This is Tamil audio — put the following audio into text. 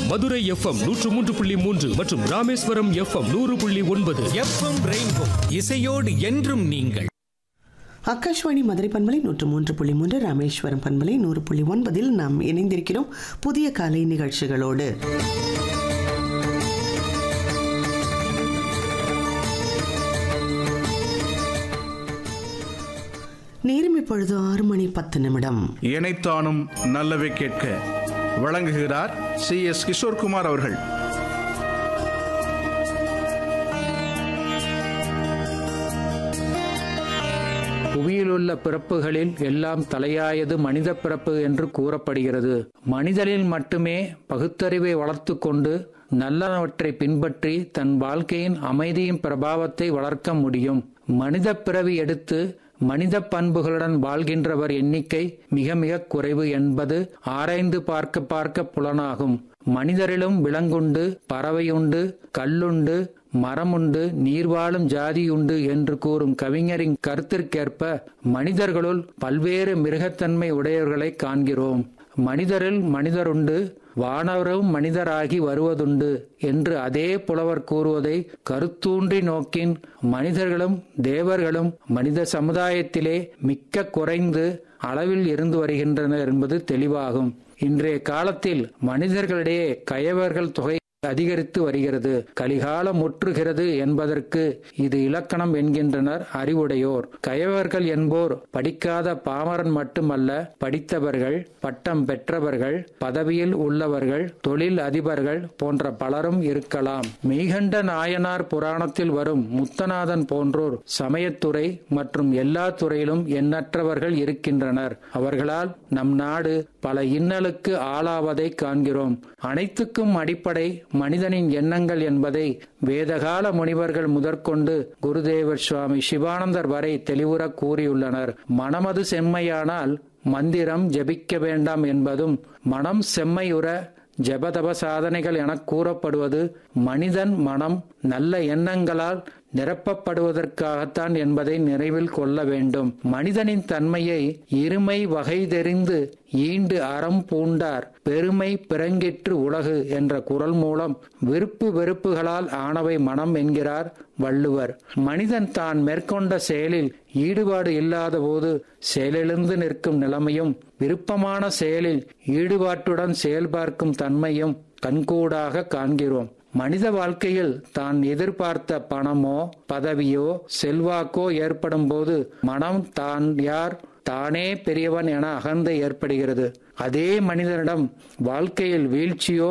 மதுரை எஃப்எம் நூற்று மூன்று புள்ளி மூன்று மற்றும் ராமேஸ்வரம் எஃப்எம் நூறு புள்ளி ஒன்பது எஃப்எம் ரெயின்போ இசையோடு என்றும் நீங்கள் ஆகாஷ்வாணி மதுரை பண்பலை நூற்று மூன்று புள்ளி மூன்று ராமேஸ்வரம் பண்பலை நூறு புள்ளி ஒன்பதில் நாம் இணைந்திருக்கிறோம் புதிய காலை நிகழ்ச்சிகளோடு நேரம் இப்பொழுது ஆறு மணி பத்து நிமிடம் இணைத்தானும் நல்லவை கேட்க வழங்குகிறார் சி எஸ் கிஷோர்குமார் அவர்கள் புவியிலுள்ள பிறப்புகளில் எல்லாம் தலையாயது மனித பிறப்பு என்று கூறப்படுகிறது மனிதனில் மட்டுமே பகுத்தறிவை வளர்த்து கொண்டு நல்லவற்றை பின்பற்றி தன் வாழ்க்கையின் அமைதியின் பிரபாவத்தை வளர்க்க முடியும் மனித பிறவி எடுத்து மனித பண்புகளுடன் வாழ்கின்றவர் எண்ணிக்கை மிக மிக குறைவு என்பது ஆராய்ந்து பார்க்க பார்க்க புலனாகும் மனிதரிலும் விலங்குண்டு பறவையுண்டு கல்லுண்டு மரமுண்டு நீர்வாழும் ஜாதியுண்டு என்று கூறும் கவிஞரின் கருத்திற்கேற்ப மனிதர்களுள் பல்வேறு மிருகத்தன்மை உடையவர்களை காண்கிறோம் மனிதரில் மனிதருண்டு வானவரும் மனிதராகி வருவதுண்டு என்று அதே புலவர் கூறுவதை கருத்தூன்றி நோக்கின் மனிதர்களும் தேவர்களும் மனித சமுதாயத்திலே மிக்க குறைந்து அளவில் இருந்து வருகின்றனர் என்பது தெளிவாகும் இன்றைய காலத்தில் மனிதர்களிடையே கயவர்கள் தொகை அதிகரித்து வருகிறது கலிகாலம் முற்றுகிறது என்பதற்கு இது இலக்கணம் என்கின்றனர் அறிவுடையோர் கயவர்கள் என்போர் படிக்காத பாமரன் மட்டுமல்ல படித்தவர்கள் பட்டம் பெற்றவர்கள் பதவியில் உள்ளவர்கள் தொழில் அதிபர்கள் போன்ற பலரும் இருக்கலாம் மெய்கண்ட நாயனார் புராணத்தில் வரும் முத்தநாதன் போன்றோர் சமயத்துறை மற்றும் எல்லா துறையிலும் எண்ணற்றவர்கள் இருக்கின்றனர் அவர்களால் நம் நாடு பல இன்னலுக்கு ஆளாவதை காண்கிறோம் அனைத்துக்கும் அடிப்படை மனிதனின் எண்ணங்கள் என்பதை வேதகால முனிவர்கள் முதற்கொண்டு குருதேவர் சுவாமி சிவானந்தர் வரை தெளிவுற கூறியுள்ளனர் மனமது செம்மையானால் மந்திரம் ஜபிக்க வேண்டாம் என்பதும் மனம் செம்மையுற ஜபதப சாதனைகள் என கூறப்படுவது மனிதன் மனம் நல்ல எண்ணங்களால் நிரப்பப்படுவதற்காகத்தான் என்பதை நினைவில் கொள்ள வேண்டும் மனிதனின் தன்மையை இருமை வகை தெரிந்து ஈண்டு அறம் பூண்டார் பெருமை பிறங்கிற்று உலகு என்ற குரல் மூலம் விருப்பு வெறுப்புகளால் ஆனவை மனம் என்கிறார் வள்ளுவர் மனிதன் தான் மேற்கொண்ட செயலில் ஈடுபாடு இல்லாத போது செயலிழந்து நிற்கும் நிலைமையும் விருப்பமான செயலில் ஈடுபாட்டுடன் செயல்பார்க்கும் தன்மையும் கண்கூடாக காண்கிறோம் மனித வாழ்க்கையில் தான் எதிர்பார்த்த பணமோ பதவியோ செல்வாக்கோ ஏற்படும் போது மனம் தான் யார் தானே பெரியவன் என அகந்தை ஏற்படுகிறது அதே மனிதனிடம் வாழ்க்கையில் வீழ்ச்சியோ